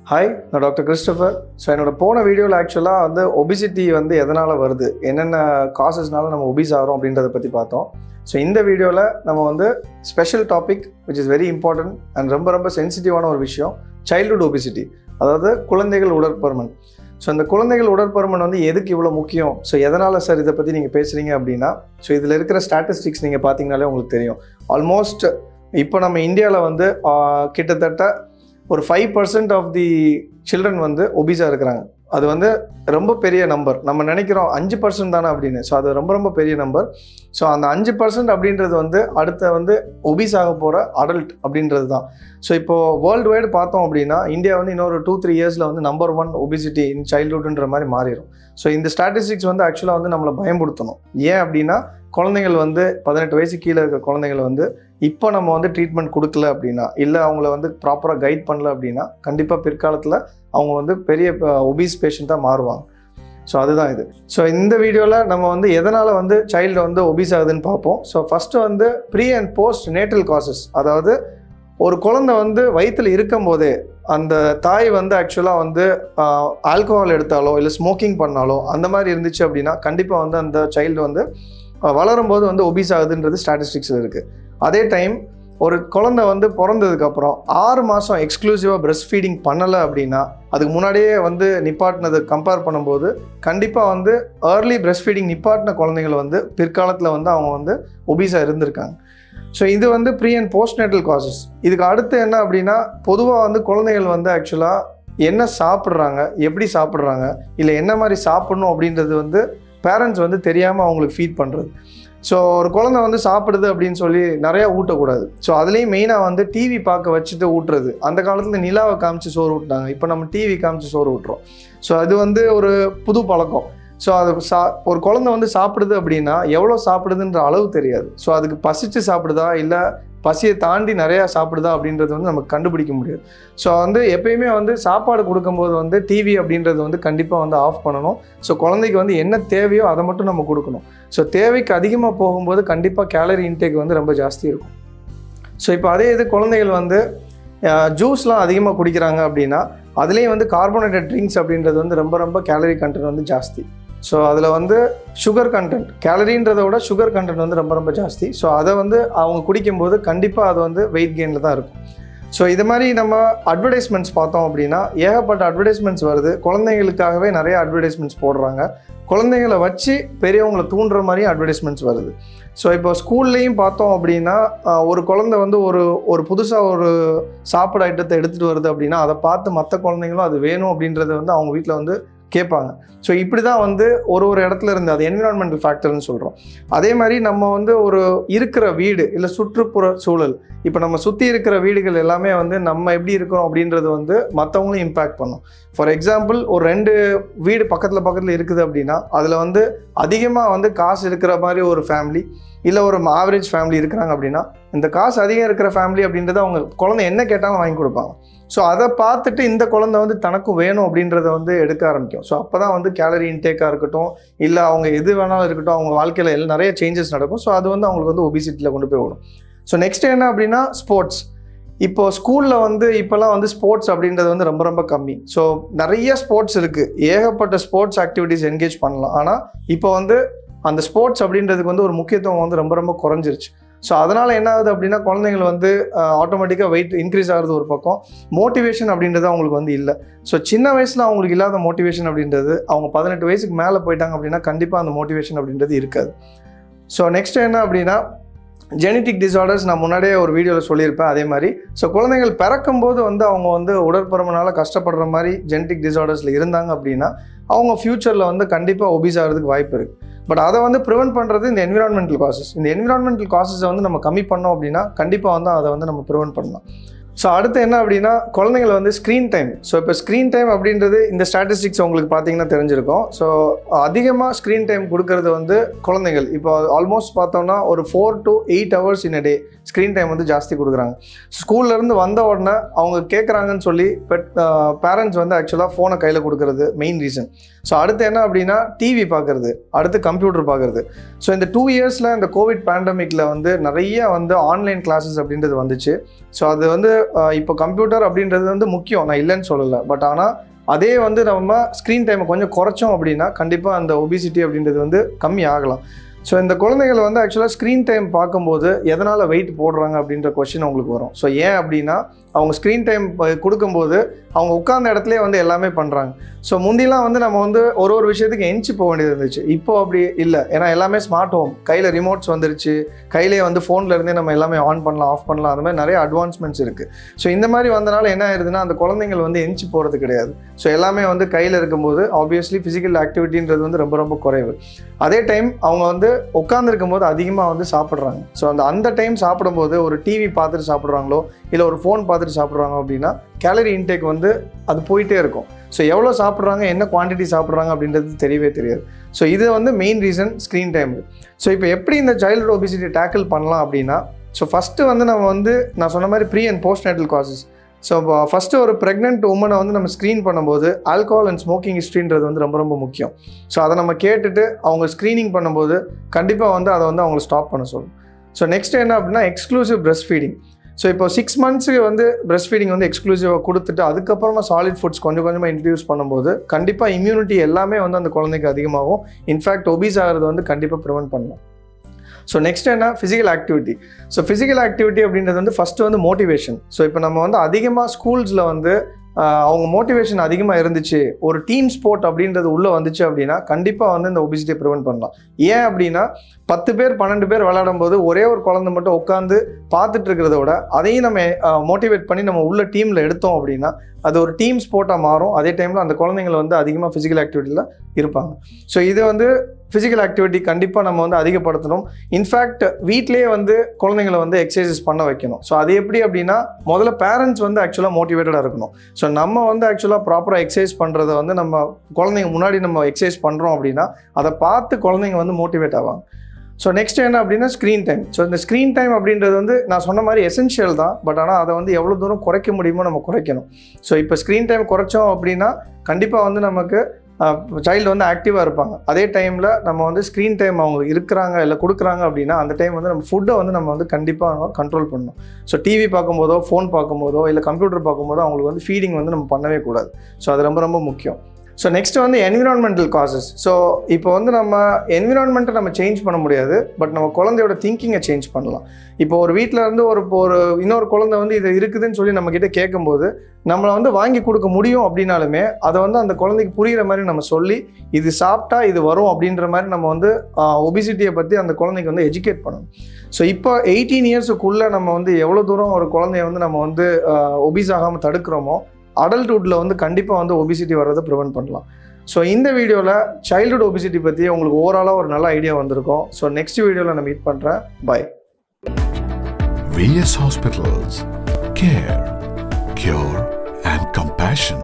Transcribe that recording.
Hi நான் doctor Christopher so என்னோட போன வீடியோவில் ஆக்சுவலாக வந்து ஒபிசிட்டி வந்து எதனால் வருது என்னென்ன காசஸ்னால நம்ம ஒபிஸ் ஆகிறோம் அப்படின்றத பற்றி பார்த்தோம் ஸோ இந்த வீடியோவில் நம்ம வந்து special topic which is very important and ரொம்ப ரொம்ப சென்சிட்டிவான ஒரு விஷயம் சைல்டுஹுட் ஒபிசிட்டி அதாவது குழந்தைகள் உடற்பருமன் ஸோ இந்த குழந்தைகள் உடற்பருமன் வந்து எதுக்கு இவ்வளோ முக்கியம் ஸோ எதனால் சார் இதை பற்றி நீங்கள் பேசுகிறீங்க அப்படின்னா ஸோ இதில் இருக்கிற ஸ்டாட்டிஸ்டிக்ஸ் நீங்கள் பார்த்தீங்கனாலே உங்களுக்கு தெரியும் ஆல்மோஸ்ட் இப்போ நம்ம இந்தியாவில் வந்து ஆஹ், கிட்டத்தட்ட ஒரு five percent of the children வந்து ஒபிஸாக இருக்கிறாங்க அது வந்து ரொம்ப பெரிய நம்பர் நம்ம நினைக்கிறோம் அஞ்சு பர்சன்ட் தானே அப்படின்னு ஸோ அது ரொம்ப ரொம்ப பெரிய நம்பர் ஸோ அந்த அஞ்சு பர்சன்ட் அப்படின்றது வந்து அடுத்த வந்து ஒபிஸ் ஆக போகிற அடல்ட் அப்படின்றது தான் ஸோ இப்போது வேர்ல்டு வைடு பார்த்தோம் அப்படின்னா இந்தியா வந்து இன்னொரு டூ த்ரீ இயர்ஸில் வந்து நம்பர் ஒன் ஒபிசிட்டி இன் சைல்ட்ஹுட்ன்ற மாதிரி மாறிடும் ஸோ இந்த ஸ்டாட்டிஸ்டிக்ஸ் வந்து ஆக்சுவலாக வந்து நம்மளை பயன்படுத்தணும் ஏன் அப்படின்னா குழந்தைகள் வந்து பதினெட்டு வயசு கீழே இருக்க குழந்தைகள் வந்து இப்போ நம்ம வந்து ட்ரீட்மெண்ட் கொடுக்கல அப்படின்னா இல்லை அவங்கள வந்து ப்ராப்பராக கைட் பண்ணல அப்படின்னா கண்டிப்பாக பிற்காலத்தில் அவங்க வந்து பெரிய ஒபீஸ் பேஷண்ட்டாக மாறுவாங்க ஸோ அதுதான் இது ஸோ இந்த வீடியோவில் நம்ம வந்து எதனால் வந்து சைல்டு வந்து ஒபீஸ் ஆகுதுன்னு பார்ப்போம் ஸோ ஃபஸ்ட்டு வந்து pre and post natal causes அதாவது ஒரு குழந்தை வந்து வயிற்றில் இருக்கும் போதே அந்த தாய் வந்து ஆக்சுவலாக வந்து ஆல்கோஹால் எடுத்தாலோ இல்லை ஸ்மோக்கிங் பண்ணாலோ அந்த மாதிரி இருந்துச்சு அப்படின்னா கண்டிப்பாக வந்து அந்த சைல்டு வந்து ஆஹ் வளரும் போது வந்து ஒபீஸ் ஆகுதுன்றது ஸ்டாட்டிஸ்டிக்ஸில் இருக்குது அதே டைம் ஒரு குழந்தை வந்து பிறந்ததுக்கப்புறம் ஆறு மாதம் எக்ஸ்க்ளூசிவாக பிரஸ்ட் ஃபீடிங் பண்ணலை அப்படின்னா அதுக்கு முன்னாடியே வந்து நிப்பாட்டினது கம்பேர் பண்ணும்போது கண்டிப்பாக வந்து ஏர்லி பிரஸ்ட் ஃபீடிங் நிப்பாட்டின குழந்தைகள் வந்து பிற்காலத்தில் வந்து அவங்க வந்து ஒபீஸாக இருந்திருக்காங்க ஸோ இது வந்து pre and post natal causes இதுக்கு அடுத்து என்ன அப்படின்னா பொதுவாக வந்து குழந்தைகள் வந்து ஆக்சுவலாக என்ன சாப்பிட்றாங்க எப்படி சாப்பிட்றாங்க இல்லை என்ன மாதிரி சாப்பிடணும் அப்படின்றது வந்து பேரண்ட்ஸ் வந்து தெரியாமல் அவங்களுக்கு ஃபீட் பண்ணுறது ஸோ ஒரு குழந்தை வந்து சாப்பிடுது அப்படின்னு சொல்லி நிறையா ஊட்டக்கூடாது ஸோ அதுலேயும் மெயினாக வந்து டிவி பார்க்க வச்சுட்டு ஊட்டுறது அந்த காலத்தில் நிலாவை காமிச்சு சோறு ஊட்டினாங்க இப்போ நம்ம டிவி காமிச்சு சோறு ஊட்டுறோம் ஸோ அது வந்து ஒரு புது பழக்கம் ஸோ அது சா ஒரு குழந்தை வந்து சாப்பிடுது அப்படின்னா எவ்வளோ சாப்பிடுதுன்ற அளவு தெரியாது ஸோ அதுக்கு பசிச்சு சாப்பிடுதா இல்லை பசியை தாண்டி நிறையா சாப்பிடுதா அப்படின்றது வந்து நமக்கு கண்டுபிடிக்க முடியாது ஸோ வந்து எப்பயுமே வந்து சாப்பாடு கொடுக்கும்போது வந்து டிவி அப்படின்றது வந்து கண்டிப்பாக வந்து ஆஃப் பண்ணணும் ஸோ குழந்தைக்கு வந்து என்ன தேவையோ அதை மட்டும் நம்ம கொடுக்கணும் ஸோ தேவைக்கு அதிகமாக போகும்போது கண்டிப்பாக கேலரி இன்டேக் வந்து ரொம்ப ஜாஸ்தி இருக்கும் ஸோ இப்போ அதே இது குழந்தைகள் வந்து ஜூஸ்லாம் அதிகமாக குடிக்கிறாங்க அப்படின்னா அதுலேயும் வந்து கார்போனேட்டட் ட்ரிங்க்ஸ் அப்படின்றது வந்து ரொம்ப ரொம்ப கேலரி கண்டென்ட் வந்து ஜாஸ்தி ஸோ அதில் வந்து சுகர் கண்டென்ட் கேலரின்றதை விட சுகர் கண்டென்ட் வந்து ரொம்ப ரொம்ப ஜாஸ்தி ஸோ அதை வந்து அவங்க குடிக்கும்போது கண்டிப்பாக அது வந்து வெயிட் கெயினில் தான் இருக்கும் ஸோ இது மாதிரி நம்ம அட்வர்டைஸ்மெண்ட்ஸ் பார்த்தோம் அப்படின்னா ஏகப்பட்ட அட்வர்டைஸ்மெண்ட்ஸ் வருது குழந்தைங்களுக்காகவே நிறைய அட்வர்டைஸ்மெண்ட்ஸ் போடுறாங்க குழந்தைங்களை வச்சு பெரியவங்களை தூண்டுற மாதிரியும் அட்வர்டைஸ்மெண்ட்ஸ் வருது ஸோ இப்போ ஸ்கூல்லையும் பார்த்தோம் அப்படின்னா ஆஹ், ஒரு குழந்தை வந்து ஒரு ஒரு புதுசாக ஒரு சாப்பிட ஐட்டத்தை எடுத்துகிட்டு வருது அப்படின்னா அதை பார்த்து மற்ற குழந்தைங்களும் அது வேணும் அப்படின்றத வந்து அவங்க வீட்டில் வந்து கேட்பாங்க ஸோ இப்படி தான் வந்து ஒரு ஒரு இடத்துல இருந்து அது என்விரான்மெண்டல் ஃபேக்டர்னு சொல்கிறோம் அதே மாதிரி நம்ம வந்து ஒரு இருக்கிற வீடு இல்லை சுற்றுப்புற சூழல் இப்போ நம்ம சுற்றி இருக்கிற வீடுகள் எல்லாமே வந்து நம்ம எப்படி இருக்கிறோம் அப்படின்றது வந்து மற்றவங்களும் இம்பேக்ட் பண்ணும் ஃபார் எக்ஸாம்பிள் ஒரு ரெண்டு வீடு பக்கத்தில் பக்கத்தில் இருக்குது அப்படின்னா அதில் வந்து அதிகமாக வந்து காசு இருக்கிற மாதிரி ஒரு ஃபேமிலி இல்லை ஒரு ஆவரேஜ் ஃபேமிலி இருக்கிறாங்க அப்படின்னா இந்த காசு அதிகம் இருக்கிற ஃபேமிலி அப்படின்றத அவங்க குழந்தை என்ன கேட்டாலும் வாங்கி கொடுப்பாங்க ஸோ அதை பார்த்துட்டு இந்த குழந்தை வந்து தனக்கும் வேணும் அப்படின்றத வந்து எடுக்க ஆரம்பிக்கும் ஸோ அப்போ தான் வந்து கேலரி இன்டேக்காக இருக்கட்டும் இல்லை அவங்க எது வேணாலும் இருக்கட்டும் அவங்க வாழ்க்கையில் எல்லாம் நிறைய சேஞ்சஸ் நடக்கும் ஸோ அது வந்து அவங்களுக்கு வந்து ஒபிசிட்டியில் கொண்டு போய் விடும் ஸோ நெக்ஸ்ட் என்ன அப்படின்னா ஸ்போர்ட்ஸ் இப்போ ஸ்கூலில் வந்து இப்போல்லாம் வந்து ஸ்போர்ட்ஸ் அப்படின்றது வந்து ரொம்ப ரொம்ப கம்மி ஸோ நிறைய ஸ்போர்ட்ஸ் இருக்குது ஏகப்பட்ட ஸ்போர்ட்ஸ் ஆக்டிவிட்டீஸ் என்கேஜ் பண்ணலாம் ஆனால் இப்போ வந்து அந்த ஸ்போர்ட்ஸ் அப்படின்றதுக்கு வந்து ஒரு முக்கியத்துவம் வந்து ரொம்ப ரொம்ப குறைஞ்சிருச்சு ஸோ அதனால் என்ன ஆகுது அப்படின்னா குழந்தைங்கள் வந்து ஆட்டோமேட்டிக்காக வெயிட் இன்க்ரீஸ் ஆகிறது ஒரு பக்கம் மோட்டிவேஷன் அப்படின்றது அவங்களுக்கு வந்து இல்லை ஸோ சின்ன வயசில் அவங்களுக்கு இல்லாத மோட்டிவேஷன் அப்படின்றது அவங்க பதினெட்டு வயசுக்கு மேலே போயிட்டாங்க அப்படின்னா கண்டிப்பாக அந்த மோட்டிவேஷன் அப்படின்றது இருக்காது ஸோ நெக்ஸ்ட் என்ன அப்படின்னா ஜெனட்டிக் டிசார்டர்ஸ் நான் முன்னாடியே ஒரு வீடியோவில் சொல்லியிருப்பேன் அதே மாதிரி ஸோ குழந்தைகள் பிறக்கும்போது வந்து அவங்க வந்து உடற்பருமனால் கஷ்டப்படுற மாதிரி ஜெனட்டிக் டிசார்டர்ஸில் இருந்தாங்க அப்படின்னா அவங்க ஃப்யூச்சரில் வந்து கண்டிப்பாக ஒபீஸ் ஆகிறதுக்கு வாய்ப்பு இருக்குது பட் அதை வந்து ப்ரிவென்ட் பண்ணுறது இந்த என்விரான்மெண்டல் காசஸ் இந்த என்விரான்மெண்டல் காசஸை வந்து நம்ம கம்மி பண்ணோம் அப்படின்னா கண்டிப்பாக வந்து அதை வந்து நம்ம ப்ரிவென்ட் பண்ணலாம் ஸோ அடுத்து என்ன அப்படின்னா குழந்தைங்களை வந்து ஸ்க்ரீன் டைம் ஸோ இப்போ ஸ்க்ரீன் டைம் அப்படின்றது இந்த ஸ்டாட்டிஸ்டிக்ஸ் உங்களுக்கு பார்த்தீங்கன்னா தெரிஞ்சிருக்கும் ஸோ அதிகமாக ஸ்க்ரீன் டைம் கொடுக்கறது வந்து குழந்தைகள் இப்போ ஆல்மோஸ்ட் பார்த்தோம்னா ஒரு four to eight hours in a day screen time வந்து ஜாஸ்தி கொடுக்குறாங்க ஸ்கூல்லேருந்து வந்த உடனே அவங்க கேட்குறாங்கன்னு சொல்லி பெட் பேரண்ட்ஸ் வந்து ஆக்சுவலாக ஃபோனை கையில் கொடுக்கறது மெயின் ரீசன் ஸோ அடுத்து என்ன அப்படின்னா டிவி பார்க்குறது அடுத்து கம்ப்யூட்டர் பார்க்குறது ஸோ இந்த டூ இயர்ஸில் இந்த கோவிட் பேண்டமிக்கில் வந்து நிறைய வந்து ஆன்லைன் கிளாஸஸ் அப்படின்றது வந்துச்சு ஸோ அது வந்து ஆஹ் இப்போ கம்ப்யூட்டர் அப்படின்றது வந்து முக்கியம் நான் இல்லைன்னு சொல்லலை பட் ஆனால் அதே வந்து நம்ம ஸ்க்ரீன் டைமை கொஞ்சம் குறைச்சோம் அப்படின்னா கண்டிப்பாக அந்த ஒபிசிட்டி அப்படின்றது வந்து கம்மி ஆகலாம் ஸோ இந்த குழந்தைகள் வந்து ஆக்சுவலாக ஸ்க்ரீன் டைம் பார்க்கும்போது எதனால் வெயிட் போடுறாங்க அப்படின்ற கொஷின் உங்களுக்கு வரும் ஸோ ஏன் அப்படின்னா அவங்க ஸ்க்ரீன் டைம் கொடுக்கும்போது அவங்க உட்கார்ந்த இடத்துலயே வந்து எல்லாமே பண்ணுறாங்க ஸோ முந்திலாம் வந்து நம்ம வந்து ஒரு ஒரு விஷயத்துக்கு எஞ்சி போக வேண்டியது இருந்துச்சு இப்போ அப்படி இல்லை ஏன்னா எல்லாமே ஸ்மார்ட் ஹோம் கையில் ரிமோட்ஸ் வந்துருச்சு கையிலே வந்து ஃபோனில் இருந்தே நம்ம எல்லாமே ஆன் பண்ணலாம் ஆஃப் பண்ணலாம் அந்த மாதிரி நிறைய அட்வான்ஸ்மெண்ட்ஸ் இருக்குது ஸோ இந்த மாதிரி வந்தனால என்ன ஆயிருதுன்னா அந்த குழந்தைங்கள் வந்து எஞ்சி போகிறது கிடையாது ஸோ எல்லாமே வந்து கையில் இருக்கும்போது ஆப்வியஸ்லி ஃபிசிக்கல் ஆக்டிவிட்டின்றது வந்து ரொம்ப ரொம்ப குறைவு அதே டைம் அவங்க வந்து உட்காந்துருக்கும் போது அதிகமாக வந்து சாப்பிட்றாங்க ஸோ அந்த அந்த டைம் சாப்பிடும்போது ஒரு டிவி பார்த்துட்டு சாப்பிட்றாங்களோ இல்லை ஒரு ஃபோன் பார்த்துட்டு சாப்பிட்றாங்க அப்படின்னா கேலரி இன்டேக் வந்து அது போயிட்டே இருக்கும் ஸோ எவ்வளோ சாப்பிட்றாங்க என்ன குவான்டிட்டி சாப்பிட்றாங்க அப்படின்றது தெரியவே தெரியாது ஸோ இது வந்து main reason screen time so இப்போ எப்படி இந்த சைல்டு ஒபிசிட்டி டேக்கிள் பண்ணலாம் அப்படின்னா ஸோ ஃபஸ்ட்டு வந்து நம்ம வந்து நான் சொன்ன மாதிரி pre and post natal causes so இப்போ ஃபஸ்ட்டு ஒரு ப்ரெக்னென்ட் உமனை வந்து நம்ம ஸ்க்ரீன் பண்ணும்போது ஆல்கஹால் அண்ட் ஸ்மோக்கிங் ஹிஸ்ட்ரின்றது வந்து ரொம்ப ரொம்ப முக்கியம் ஸோ அதை நம்ம கேட்டுட்டு அவங்க ஸ்க்ரீனிங் பண்ணும்போது கண்டிப்பாக வந்து அதை வந்து அவங்களை ஸ்டாப் பண்ண சொல்லணும் ஸோ நெக்ஸ்ட் என்ன அப்படின்னா எக்ஸ்க்ளூசிவ் பிரஸ்ட் ஃபீடிங் ஸோ இப்போ சிக்ஸ் மந்த்ஸுக்கு வந்து பிரஸ்ட் ஃபீடிங் வந்து எக்ஸ்க்ளூசிவாக கொடுத்துட்டு அதுக்கப்புறமா சாலிட் ஃபுட்ஸ் கொஞ்சம் கொஞ்சமாக இன்ட்ரடியூஸ் பண்ணும்போது கண்டிப்பாக இம்யூனிட்டி எல்லாமே வந்து அந்த குழந்தைக்கு அதிகமாகும் இன்ஃபேக்ட் ஒபீஸ் ஆகிறது வந்து கண்டிப்பாக ப்ரிவென்ட் பண்ணலாம் ஸோ நெக்ஸ்ட் என்ன physical activity so physical activity அப்படின்றது வந்து ஃபஸ்ட்டு வந்து மோட்டிவேஷன் ஸோ இப்போ நம்ம வந்து அதிகமாக ஸ்கூல்ஸில் வந்து ஆஹ், அவங்க மோட்டிவேஷன் அதிகமாக இருந்துச்சு ஒரு டீம் ஸ்போர்ட் அப்படின்றது உள்ளே வந்துச்சு அப்படின்னா கண்டிப்பாக வந்து இந்த ஒபிசிட்டியை ப்ரிவென்ட் பண்ணலாம் ஏன் அப்படின்னா பத்து பேர் பன்னெண்டு பேர் விளையாடும் போது ஒரே ஒரு குழந்தை மட்டும் உட்காந்து பார்த்துட்டு இருக்கிறத விட அதையும் நம்ம மோட்டிவேட் பண்ணி நம்ம உள்ள டீமில் எடுத்தோம் அப்படின்னா அது ஒரு டீம் ஸ்போர்ட்டாக மாறும் அதே டைமில் அந்த குழந்தைங்கள் வந்து அதிகமாக ஃபிசிக்கல் ஆக்டிவிட்டியில் இருப்பாங்க ஸோ இது வந்து ஃபிசிக்கல் ஆக்டிவிட்டி கண்டிப்பாக நம்ம வந்து அதிகப்படுத்தணும் இன்ஃபேக்ட் வீட்லேயே வந்து குழந்தைங்களை வந்து எக்ஸசைசஸ் பண்ண வைக்கணும் ஸோ அது எப்படி அப்படின்னா முதல்ல பேரண்ட்ஸ் வந்து ஆக்சுவலாக மோட்டிவேட்டடாக இருக்கணும் ஸோ நம்ம வந்து ஆக்சுவலாக ப்ராப்பராக எக்ஸசைஸ் பண்ணுறத வந்து நம்ம குழந்தைங்க முன்னாடி நம்ம எக்ஸசைஸ் பண்ணுறோம் அப்படின்னா அதை பார்த்து குழந்தைங்க வந்து மோட்டிவேட் ஆவாங்க ஸோ நெக்ஸ்ட் என்ன அப்படின்னா ஸ்க்ரீன் டைம் ஸோ இந்த ஸ்க்ரீன் டைம் அப்படின்றது வந்து நான் சொன்ன மாதிரி எசென்ஷியல் தான் பட் ஆனால் அதை வந்து எவ்வளோ தூரம் குறைக்க முடியுமோ நம்ம குறைக்கணும் ஸோ இப்போ ஸ்க்ரீன் டைம் குறைச்சோம் அப்படின்னா கண்டிப்பாக வந்து நமக்கு சைல்டு வந்து ஆக்டிவாக இருப்பாங்க அதே டைமில் நம்ம வந்து ஸ்க்ரீன் டைம் அவங்க இருக்கிறாங்க இல்லை கொடுக்குறாங்க அப்படின்னா அந்த டைம் வந்து நம்ம ஃபுட்டை வந்து நம்ம வந்து கண்டிப்பாக கண்ட்ரோல் பண்ணணும் ஸோ டிவி பார்க்கும்போதோ ஃபோன் பார்க்கும்போதோ இல்லை கம்ப்யூட்டர் பார்க்கும்போதோ அவங்களுக்கு வந்து ஃபீடிங் வந்து நம்ம பண்ணவே கூடாது ஸோ அது ரொம்ப ரொம்ப முக்கியம் ஸோ நெக்ஸ்ட் வந்து என்விரான்மெண்டல் காசஸ் ஸோ இப்போ வந்து நம்ம என்விரான்மெண்ட்டை நம்ம சேஞ்ச் பண்ண முடியாது பட் நம்ம குழந்தையோட திங்கிங்கை சேஞ்ச் பண்ணலாம் இப்போ ஒரு வீட்டில் இருந்து ஒரு இப்போ ஒரு இன்னொரு குழந்தை வந்து இது இருக்குதுன்னு சொல்லி நம்ம கிட்ட கேட்கும்போது நம்மளை வந்து வாங்கி கொடுக்க முடியும் அப்படின்னாலுமே அதை வந்து அந்த குழந்தைக்கு புரிகிற மாதிரி நம்ம சொல்லி இது சாப்பிட்டா இது வரும் அப்படின்ற மாதிரி நம்ம வந்து ஒபிசிட்டியை பற்றி அந்த குழந்தைக்கு வந்து எஜுகேட் பண்ணணும் ஸோ இப்போ எயிட்டீன் இயர்ஸுக்குள்ளே நம்ம வந்து எவ்வளோ தூரம் ஒரு குழந்தைய வந்து நம்ம வந்து ஒபிஸ் ஆகாமல் தடுக்கிறோமோ அடல்ட்ஹுட்டில் வந்து கண்டிப்பாக வந்து ஒபிசிட்டி வர்றதை ப்ரிவென்ட் பண்ணலாம் ஸோ இந்த வீடியோவில் சைல்டுஹுட் ஒபிசிட்டி பற்றி உங்களுக்கு ஓவராலாக ஒரு நல்ல ஐடியா வந்திருக்கும் ஸோ நெக்ஸ்ட் வீடியோவில் நான் மீட் பண்ணுறேன் bye VS Hospitals. Care, cure, and compassion.